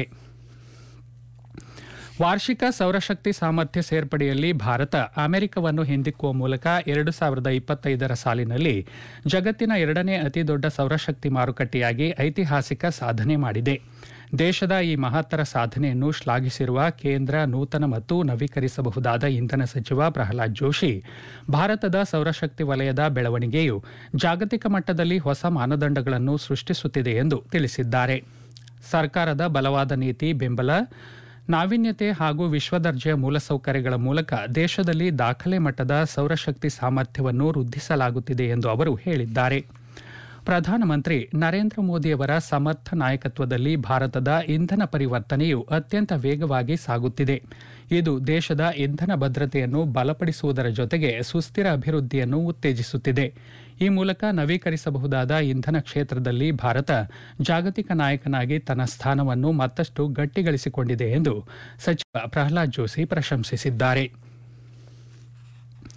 ವಾರ್ಷಿಕ ಸೌರಶಕ್ತಿ ಸಾಮರ್ಥ್ಯ ಸೇರ್ಪಡೆಯಲ್ಲಿ ಭಾರತ ಅಮೆರಿಕವನ್ನು ಹಿಂದಿಕ್ಕುವ ಮೂಲಕ ಎರಡು ಸಾವಿರದ ಇಪ್ಪತ್ತೈದರ ಸಾಲಿನಲ್ಲಿ ಜಗತ್ತಿನ ಎರಡನೇ ಅತಿದೊಡ್ಡ ಸೌರಶಕ್ತಿ ಮಾರುಕಟ್ಟೆಯಾಗಿ ಐತಿಹಾಸಿಕ ಸಾಧನೆ ಮಾಡಿದೆ ದೇಶದ ಈ ಮಹತ್ತರ ಸಾಧನೆಯನ್ನು ಶ್ಲಾಘಿಸಿರುವ ಕೇಂದ್ರ ನೂತನ ಮತ್ತು ನವೀಕರಿಸಬಹುದಾದ ಇಂಧನ ಸಚಿವ ಪ್ರಹ್ಲಾದ್ ಜೋಶಿ ಭಾರತದ ಸೌರಶಕ್ತಿ ವಲಯದ ಬೆಳವಣಿಗೆಯು ಜಾಗತಿಕ ಮಟ್ಟದಲ್ಲಿ ಹೊಸ ಮಾನದಂಡಗಳನ್ನು ಸೃಷ್ಟಿಸುತ್ತಿದೆ ಎಂದು ತಿಳಿಸಿದ್ದಾರೆ ಸರ್ಕಾರದ ಬಲವಾದ ನೀತಿ ಬೆಂಬಲ ನಾವೀನ್ಯತೆ ಹಾಗೂ ವಿಶ್ವದರ್ಜೆಯ ಮೂಲಸೌಕರ್ಯಗಳ ಮೂಲಕ ದೇಶದಲ್ಲಿ ದಾಖಲೆ ಮಟ್ಟದ ಸೌರಶಕ್ತಿ ಸಾಮರ್ಥ್ಯವನ್ನು ವೃದ್ಧಿಸಲಾಗುತ್ತಿದೆ ಎಂದು ಅವರು ಹೇಳಿದ್ದಾರೆ ಪ್ರಧಾನಮಂತ್ರಿ ನರೇಂದ್ರ ಮೋದಿಯವರ ಸಮರ್ಥ ನಾಯಕತ್ವದಲ್ಲಿ ಭಾರತದ ಇಂಧನ ಪರಿವರ್ತನೆಯು ಅತ್ಯಂತ ವೇಗವಾಗಿ ಸಾಗುತ್ತಿದೆ ಇದು ದೇಶದ ಇಂಧನ ಭದ್ರತೆಯನ್ನು ಬಲಪಡಿಸುವುದರ ಜೊತೆಗೆ ಸುಸ್ಥಿರ ಅಭಿವೃದ್ಧಿಯನ್ನು ಉತ್ತೇಜಿಸುತ್ತಿದೆ ಈ ಮೂಲಕ ನವೀಕರಿಸಬಹುದಾದ ಇಂಧನ ಕ್ಷೇತ್ರದಲ್ಲಿ ಭಾರತ ಜಾಗತಿಕ ನಾಯಕನಾಗಿ ತನ್ನ ಸ್ಥಾನವನ್ನು ಮತ್ತಷ್ಟು ಗಟ್ಟಿಗಳಿಸಿಕೊಂಡಿದೆ ಎಂದು ಸಚಿವ ಪ್ರಹ್ಲಾದ್ ಜೋಶಿ ಪ್ರಶಂಸಿಸಿದ್ದಾರೆ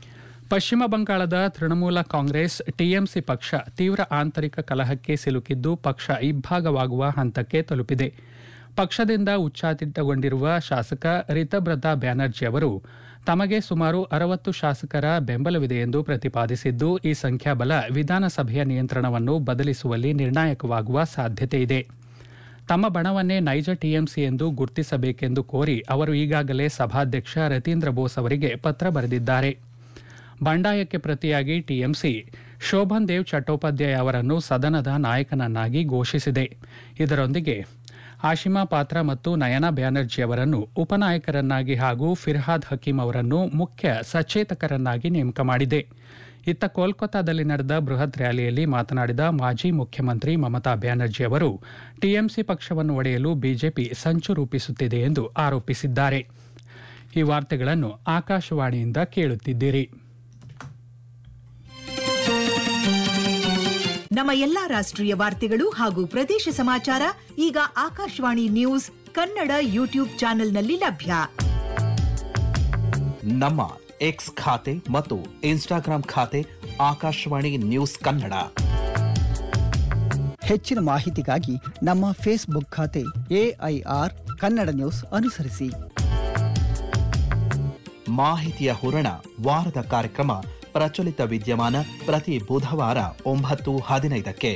ಪಶ್ಚಿಮ ಬಂಗಾಳದ ತೃಣಮೂಲ ಕಾಂಗ್ರೆಸ್ ಟಿಎಂಸಿ ಪಕ್ಷ ತೀವ್ರ ಆಂತರಿಕ ಕಲಹಕ್ಕೆ ಸಿಲುಕಿದ್ದು ಪಕ್ಷ ಇಬ್ಬಾಗವಾಗುವ ಹಂತಕ್ಕೆ ತಲುಪಿದೆ ಪಕ್ಷದಿಂದ ಉಚ್ಚಾಟಿತಗೊಂಡಿರುವ ಶಾಸಕ ರಿತಬ್ರತಾ ಬ್ಯಾನರ್ಜಿ ಅವರು ತಮಗೆ ಸುಮಾರು ಅರವತ್ತು ಶಾಸಕರ ಬೆಂಬಲವಿದೆ ಎಂದು ಪ್ರತಿಪಾದಿಸಿದ್ದು ಈ ಸಂಖ್ಯಾಬಲ ವಿಧಾನಸಭೆಯ ನಿಯಂತ್ರಣವನ್ನು ಬದಲಿಸುವಲ್ಲಿ ನಿರ್ಣಾಯಕವಾಗುವ ಸಾಧ್ಯತೆ ಇದೆ ತಮ್ಮ ಬಣವನ್ನೇ ನೈಜ ಟಿಎಂಸಿ ಎಂದು ಗುರುತಿಸಬೇಕೆಂದು ಕೋರಿ ಅವರು ಈಗಾಗಲೇ ಸಭಾಧ್ಯಕ್ಷ ರತೀಂದ್ರ ಬೋಸ್ ಅವರಿಗೆ ಪತ್ರ ಬರೆದಿದ್ದಾರೆ ಬಂಡಾಯಕ್ಕೆ ಪ್ರತಿಯಾಗಿ ಟಿಎಂಸಿ ಶೋಭನ್ ದೇವ್ ಚಟ್ಟೋಪಾಧ್ಯಾಯ ಅವರನ್ನು ಸದನದ ನಾಯಕನನ್ನಾಗಿ ಘೋಷಿಸಿದೆ ಇದರೊಂದಿಗೆ ಆಶಿಮಾ ಪಾತ್ರ ಮತ್ತು ನಯನಾ ಬ್ಯಾನರ್ಜಿ ಅವರನ್ನು ಉಪನಾಯಕರನ್ನಾಗಿ ಹಾಗೂ ಫಿರ್ಹಾದ್ ಹಕೀಂ ಅವರನ್ನು ಮುಖ್ಯ ಸಚೇತಕರನ್ನಾಗಿ ನೇಮಕ ಮಾಡಿದೆ ಇತ್ತ ಕೋಲ್ಕತ್ತಾದಲ್ಲಿ ನಡೆದ ಬೃಹತ್ ರ್ಯಾಲಿಯಲ್ಲಿ ಮಾತನಾಡಿದ ಮಾಜಿ ಮುಖ್ಯಮಂತ್ರಿ ಮಮತಾ ಬ್ಯಾನರ್ಜಿ ಅವರು ಟಿಎಂಸಿ ಪಕ್ಷವನ್ನು ಒಡೆಯಲು ಬಿಜೆಪಿ ಸಂಚು ರೂಪಿಸುತ್ತಿದೆ ಎಂದು ಆರೋಪಿಸಿದ್ದಾರೆ ಈ ವಾರ್ತೆಗಳನ್ನು ಆಕಾಶವಾಣಿಯಿಂದ ಕೇಳುತ್ತಿದ್ದೀರಿ ನಮ್ಮ ಎಲ್ಲಾ ರಾಷ್ಟ್ರೀಯ ವಾರ್ತೆಗಳು ಹಾಗೂ ಪ್ರದೇಶ ಸಮಾಚಾರ ಈಗ ಆಕಾಶವಾಣಿ ನ್ಯೂಸ್ ಕನ್ನಡ ಯೂಟ್ಯೂಬ್ ಚಾನೆಲ್ನಲ್ಲಿ ಲಭ್ಯ ನಮ್ಮ ಎಕ್ಸ್ ಖಾತೆ ಮತ್ತು ಇನ್ಸ್ಟಾಗ್ರಾಂ ಖಾತೆ ಆಕಾಶವಾಣಿ ನ್ಯೂಸ್ ಕನ್ನಡ ಹೆಚ್ಚಿನ ಮಾಹಿತಿಗಾಗಿ ನಮ್ಮ ಫೇಸ್ಬುಕ್ ಖಾತೆ ಎಐಆರ್ ಕನ್ನಡ ನ್ಯೂಸ್ ಅನುಸರಿಸಿ ಮಾಹಿತಿಯ ಹೂರಣ ವಾರದ ಕಾರ್ಯಕ್ರಮ ಪ್ರಚಲಿತ ವಿದ್ಯಮಾನ ಪ್ರತಿ ಬುಧವಾರ ಒಂಬತ್ತು ಹದಿನೈದಕ್ಕೆ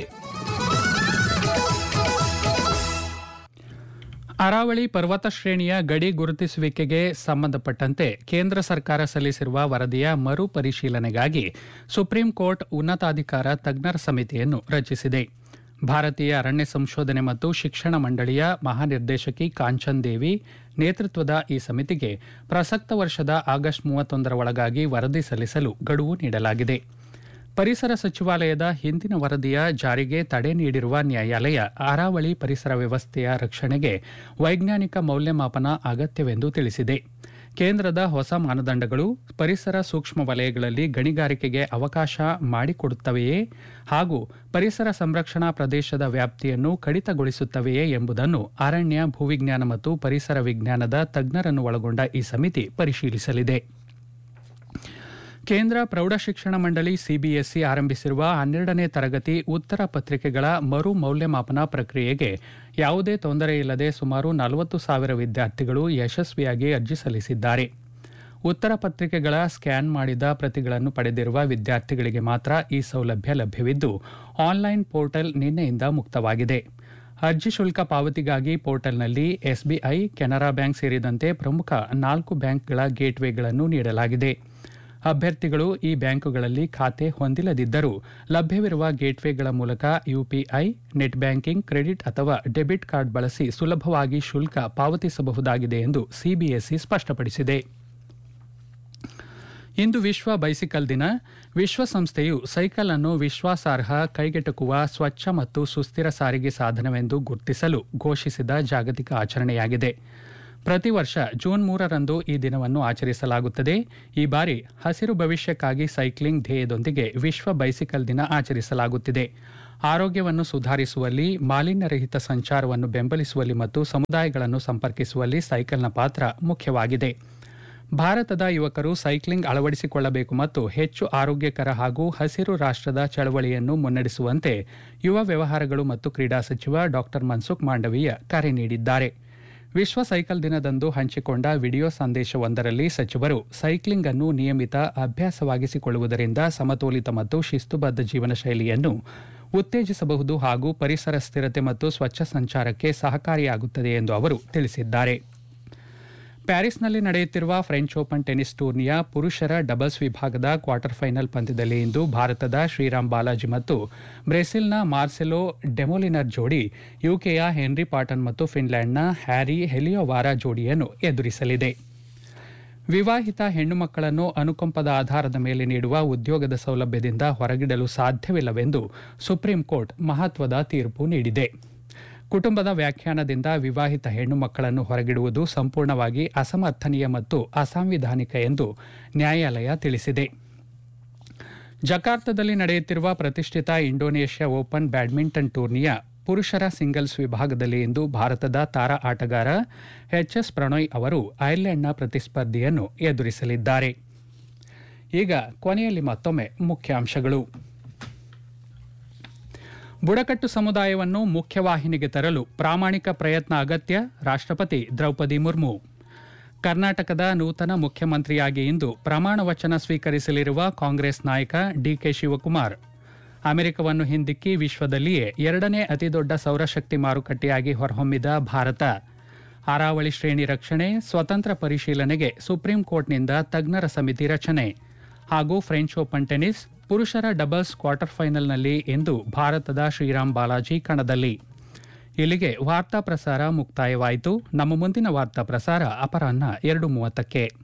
ಅರಾವಳಿ ಪರ್ವತ ಶ್ರೇಣಿಯ ಗಡಿ ಗುರುತಿಸುವಿಕೆಗೆ ಸಂಬಂಧಪಟ್ಟಂತೆ ಕೇಂದ್ರ ಸರ್ಕಾರ ಸಲ್ಲಿಸಿರುವ ವರದಿಯ ಮರು ಪರಿಶೀಲನೆಗಾಗಿ ಸುಪ್ರೀಂ ಕೋರ್ಟ್ ಉನ್ನತಾಧಿಕಾರ ತಜ್ಞರ ಸಮಿತಿಯನ್ನು ರಚಿಸಿದೆ ಭಾರತೀಯ ಅರಣ್ಯ ಸಂಶೋಧನೆ ಮತ್ತು ಶಿಕ್ಷಣ ಮಂಡಳಿಯ ಮಹಾನಿರ್ದೇಶಕಿ ಕಾಂಚನ್ ದೇವಿ ನೇತೃತ್ವದ ಈ ಸಮಿತಿಗೆ ಪ್ರಸಕ್ತ ವರ್ಷದ ಆಗಸ್ಟ್ ಮೂವತ್ತೊಂದರ ಒಳಗಾಗಿ ವರದಿ ಸಲ್ಲಿಸಲು ಗಡುವು ನೀಡಲಾಗಿದೆ ಪರಿಸರ ಸಚಿವಾಲಯದ ಹಿಂದಿನ ವರದಿಯ ಜಾರಿಗೆ ತಡೆ ನೀಡಿರುವ ನ್ಯಾಯಾಲಯ ಅರಾವಳಿ ಪರಿಸರ ವ್ಯವಸ್ಥೆಯ ರಕ್ಷಣೆಗೆ ವೈಜ್ಞಾನಿಕ ಮೌಲ್ಯಮಾಪನ ಅಗತ್ಯವೆಂದು ತಿಳಿಸಿದೆ ಕೇಂದ್ರದ ಹೊಸ ಮಾನದಂಡಗಳು ಪರಿಸರ ಸೂಕ್ಷ್ಮ ವಲಯಗಳಲ್ಲಿ ಗಣಿಗಾರಿಕೆಗೆ ಅವಕಾಶ ಮಾಡಿಕೊಡುತ್ತವೆಯೇ ಹಾಗೂ ಪರಿಸರ ಸಂರಕ್ಷಣಾ ಪ್ರದೇಶದ ವ್ಯಾಪ್ತಿಯನ್ನು ಕಡಿತಗೊಳಿಸುತ್ತವೆಯೇ ಎಂಬುದನ್ನು ಅರಣ್ಯ ಭೂವಿಜ್ಞಾನ ಮತ್ತು ಪರಿಸರ ವಿಜ್ಞಾನದ ತಜ್ಞರನ್ನು ಒಳಗೊಂಡ ಈ ಸಮಿತಿ ಪರಿಶೀಲಿಸಲಿದೆ ಕೇಂದ್ರ ಪ್ರೌಢಶಿಕ್ಷಣ ಮಂಡಳಿ ಸಿಬಿಎಸ್ಇ ಆರಂಭಿಸಿರುವ ಹನ್ನೆರಡನೇ ತರಗತಿ ಉತ್ತರ ಪತ್ರಿಕೆಗಳ ಮರು ಮೌಲ್ಯಮಾಪನ ಪ್ರಕ್ರಿಯೆಗೆ ಯಾವುದೇ ತೊಂದರೆ ಇಲ್ಲದೆ ಸುಮಾರು ನಲವತ್ತು ಸಾವಿರ ವಿದ್ಯಾರ್ಥಿಗಳು ಯಶಸ್ವಿಯಾಗಿ ಅರ್ಜಿ ಸಲ್ಲಿಸಿದ್ದಾರೆ ಉತ್ತರ ಪತ್ರಿಕೆಗಳ ಸ್ಕ್ಯಾನ್ ಮಾಡಿದ ಪ್ರತಿಗಳನ್ನು ಪಡೆದಿರುವ ವಿದ್ಯಾರ್ಥಿಗಳಿಗೆ ಮಾತ್ರ ಈ ಸೌಲಭ್ಯ ಲಭ್ಯವಿದ್ದು ಆನ್ಲೈನ್ ಪೋರ್ಟಲ್ ನಿನ್ನೆಯಿಂದ ಮುಕ್ತವಾಗಿದೆ ಅರ್ಜಿ ಶುಲ್ಕ ಪಾವತಿಗಾಗಿ ಪೋರ್ಟಲ್ನಲ್ಲಿ ಎಸ್ಬಿಐ ಕೆನರಾ ಬ್ಯಾಂಕ್ ಸೇರಿದಂತೆ ಪ್ರಮುಖ ನಾಲ್ಕು ಬ್ಯಾಂಕ್ಗಳ ಗೇಟ್ವೇಗಳನ್ನು ನೀಡಲಾಗಿದೆ ಅಭ್ಯರ್ಥಿಗಳು ಈ ಬ್ಯಾಂಕುಗಳಲ್ಲಿ ಖಾತೆ ಹೊಂದಿಲ್ಲದಿದ್ದರೂ ಲಭ್ಯವಿರುವ ಗೇಟ್ವೇಗಳ ಮೂಲಕ ಯುಪಿಐ ನೆಟ್ ಬ್ಯಾಂಕಿಂಗ್ ಕ್ರೆಡಿಟ್ ಅಥವಾ ಡೆಬಿಟ್ ಕಾರ್ಡ್ ಬಳಸಿ ಸುಲಭವಾಗಿ ಶುಲ್ಕ ಪಾವತಿಸಬಹುದಾಗಿದೆ ಎಂದು ಸಿಬಿಎಸ್ಇ ಸ್ಪಷ್ಟಪಡಿಸಿದೆ ಇಂದು ವಿಶ್ವ ಬೈಸಿಕಲ್ ದಿನ ವಿಶ್ವಸಂಸ್ಥೆಯು ಸೈಕಲ್ ಅನ್ನು ವಿಶ್ವಾಸಾರ್ಹ ಕೈಗೆಟುಕುವ ಸ್ವಚ್ಛ ಮತ್ತು ಸುಸ್ಥಿರ ಸಾರಿಗೆ ಸಾಧನವೆಂದು ಗುರುತಿಸಲು ಘೋಷಿಸಿದ ಜಾಗತಿಕ ಆಚರಣೆಯಾಗಿದೆ ಪ್ರತಿ ವರ್ಷ ಜೂನ್ ಮೂರರಂದು ಈ ದಿನವನ್ನು ಆಚರಿಸಲಾಗುತ್ತದೆ ಈ ಬಾರಿ ಹಸಿರು ಭವಿಷ್ಯಕ್ಕಾಗಿ ಸೈಕ್ಲಿಂಗ್ ಧ್ಯೇಯದೊಂದಿಗೆ ವಿಶ್ವ ಬೈಸಿಕಲ್ ದಿನ ಆಚರಿಸಲಾಗುತ್ತಿದೆ ಆರೋಗ್ಯವನ್ನು ಸುಧಾರಿಸುವಲ್ಲಿ ಮಾಲಿನ್ಯರಹಿತ ಸಂಚಾರವನ್ನು ಬೆಂಬಲಿಸುವಲ್ಲಿ ಮತ್ತು ಸಮುದಾಯಗಳನ್ನು ಸಂಪರ್ಕಿಸುವಲ್ಲಿ ಸೈಕಲ್ನ ಪಾತ್ರ ಮುಖ್ಯವಾಗಿದೆ ಭಾರತದ ಯುವಕರು ಸೈಕ್ಲಿಂಗ್ ಅಳವಡಿಸಿಕೊಳ್ಳಬೇಕು ಮತ್ತು ಹೆಚ್ಚು ಆರೋಗ್ಯಕರ ಹಾಗೂ ಹಸಿರು ರಾಷ್ಟ್ರದ ಚಳವಳಿಯನ್ನು ಮುನ್ನಡೆಸುವಂತೆ ಯುವ ವ್ಯವಹಾರಗಳು ಮತ್ತು ಕ್ರೀಡಾ ಸಚಿವ ಡಾ ಮನ್ಸುಖ್ ಮಾಂಡವೀಯ ಕರೆ ನೀಡಿದ್ದಾರೆ ವಿಶ್ವ ಸೈಕಲ್ ದಿನದಂದು ಹಂಚಿಕೊಂಡ ವಿಡಿಯೋ ಸಂದೇಶವೊಂದರಲ್ಲಿ ಸಚಿವರು ಸೈಕ್ಲಿಂಗ್ ಅನ್ನು ನಿಯಮಿತ ಅಭ್ಯಾಸವಾಗಿಸಿಕೊಳ್ಳುವುದರಿಂದ ಸಮತೋಲಿತ ಮತ್ತು ಶಿಸ್ತುಬದ್ಧ ಜೀವನ ಶೈಲಿಯನ್ನು ಉತ್ತೇಜಿಸಬಹುದು ಹಾಗೂ ಪರಿಸರ ಸ್ಥಿರತೆ ಮತ್ತು ಸ್ವಚ್ಛ ಸಂಚಾರಕ್ಕೆ ಸಹಕಾರಿಯಾಗುತ್ತದೆ ಎಂದು ಅವರು ತಿಳಿಸಿದ್ದಾರೆ ಪ್ಯಾರಿಸ್ನಲ್ಲಿ ನಡೆಯುತ್ತಿರುವ ಫ್ರೆಂಚ್ ಓಪನ್ ಟೆನಿಸ್ ಟೂರ್ನಿಯ ಪುರುಷರ ಡಬಲ್ಸ್ ವಿಭಾಗದ ಕ್ವಾರ್ಟರ್ ಫೈನಲ್ ಪಂದ್ಯದಲ್ಲಿ ಇಂದು ಭಾರತದ ಶ್ರೀರಾಮ್ ಬಾಲಾಜಿ ಮತ್ತು ಬ್ರೆಸಿಲ್ನ ಮಾರ್ಸೆಲೋ ಡೆಮೋಲಿನರ್ ಜೋಡಿ ಯುಕೆಯ ಹೆನ್ರಿ ಪಾಟನ್ ಮತ್ತು ಫಿನ್ಲ್ಯಾಂಡ್ನ ಹ್ಯಾರಿ ಹೆಲಿಯೋವಾರ ಜೋಡಿಯನ್ನು ಎದುರಿಸಲಿದೆ ವಿವಾಹಿತ ಹೆಣ್ಣು ಮಕ್ಕಳನ್ನು ಅನುಕಂಪದ ಆಧಾರದ ಮೇಲೆ ನೀಡುವ ಉದ್ಯೋಗದ ಸೌಲಭ್ಯದಿಂದ ಹೊರಗಿಡಲು ಸಾಧ್ಯವಿಲ್ಲವೆಂದು ಸುಪ್ರೀಂ ಕೋರ್ಟ್ ಮಹತ್ವದ ತೀರ್ಪು ನೀಡಿದೆ ಕುಟುಂಬದ ವ್ಯಾಖ್ಯಾನದಿಂದ ವಿವಾಹಿತ ಹೆಣ್ಣು ಮಕ್ಕಳನ್ನು ಹೊರಗಿಡುವುದು ಸಂಪೂರ್ಣವಾಗಿ ಅಸಮರ್ಥನೀಯ ಮತ್ತು ಅಸಾಂವಿಧಾನಿಕ ಎಂದು ನ್ಯಾಯಾಲಯ ತಿಳಿಸಿದೆ ಜಕಾರ್ತದಲ್ಲಿ ನಡೆಯುತ್ತಿರುವ ಪ್ರತಿಷ್ಠಿತ ಇಂಡೋನೇಷ್ಯಾ ಓಪನ್ ಬ್ಯಾಡ್ಮಿಂಟನ್ ಟೂರ್ನಿಯ ಪುರುಷರ ಸಿಂಗಲ್ಸ್ ವಿಭಾಗದಲ್ಲಿ ಇಂದು ಭಾರತದ ತಾರಾ ಆಟಗಾರ ಎಚ್ ಎಸ್ ಪ್ರಣಯ್ ಅವರು ಐರ್ಲೆಂಡ್ನ ಪ್ರತಿಸ್ಪರ್ಧಿಯನ್ನು ಎದುರಿಸಲಿದ್ದಾರೆ ಈಗ ಕೊನೆಯಲ್ಲಿ ಮತ್ತೊಮ್ಮೆ ಮುಖ್ಯಾಂಶಗಳು ಬುಡಕಟ್ಟು ಸಮುದಾಯವನ್ನು ಮುಖ್ಯವಾಹಿನಿಗೆ ತರಲು ಪ್ರಾಮಾಣಿಕ ಪ್ರಯತ್ನ ಅಗತ್ಯ ರಾಷ್ಟ್ರಪತಿ ದ್ರೌಪದಿ ಮುರ್ಮು ಕರ್ನಾಟಕದ ನೂತನ ಮುಖ್ಯಮಂತ್ರಿಯಾಗಿ ಇಂದು ಪ್ರಮಾಣ ವಚನ ಸ್ವೀಕರಿಸಲಿರುವ ಕಾಂಗ್ರೆಸ್ ನಾಯಕ ಡಿಕೆ ಶಿವಕುಮಾರ್ ಅಮೆರಿಕವನ್ನು ಹಿಂದಿಕ್ಕಿ ವಿಶ್ವದಲ್ಲಿಯೇ ಎರಡನೇ ಅತಿದೊಡ್ಡ ಸೌರಶಕ್ತಿ ಮಾರುಕಟ್ಟೆಯಾಗಿ ಹೊರಹೊಮ್ಮಿದ ಭಾರತ ಅರಾವಳಿ ಶ್ರೇಣಿ ರಕ್ಷಣೆ ಸ್ವತಂತ್ರ ಪರಿಶೀಲನೆಗೆ ಸುಪ್ರೀಂ ಕೋರ್ಟ್ನಿಂದ ತಜ್ಞರ ಸಮಿತಿ ರಚನೆ ಹಾಗೂ ಫ್ರೆಂಚ್ ಓಪನ್ ಟೆನಿಸ್ ಪುರುಷರ ಡಬಲ್ಸ್ ಕ್ವಾರ್ಟರ್ ಫೈನಲ್ನಲ್ಲಿ ಇಂದು ಭಾರತದ ಶ್ರೀರಾಮ್ ಬಾಲಾಜಿ ಕಣದಲ್ಲಿ ಇಲ್ಲಿಗೆ ವಾರ್ತಾ ಪ್ರಸಾರ ಮುಕ್ತಾಯವಾಯಿತು ನಮ್ಮ ಮುಂದಿನ ವಾರ್ತಾ ಪ್ರಸಾರ ಅಪರಾಹ್ನ ಎರಡು ಮೂವತ್ತಕ್ಕೆ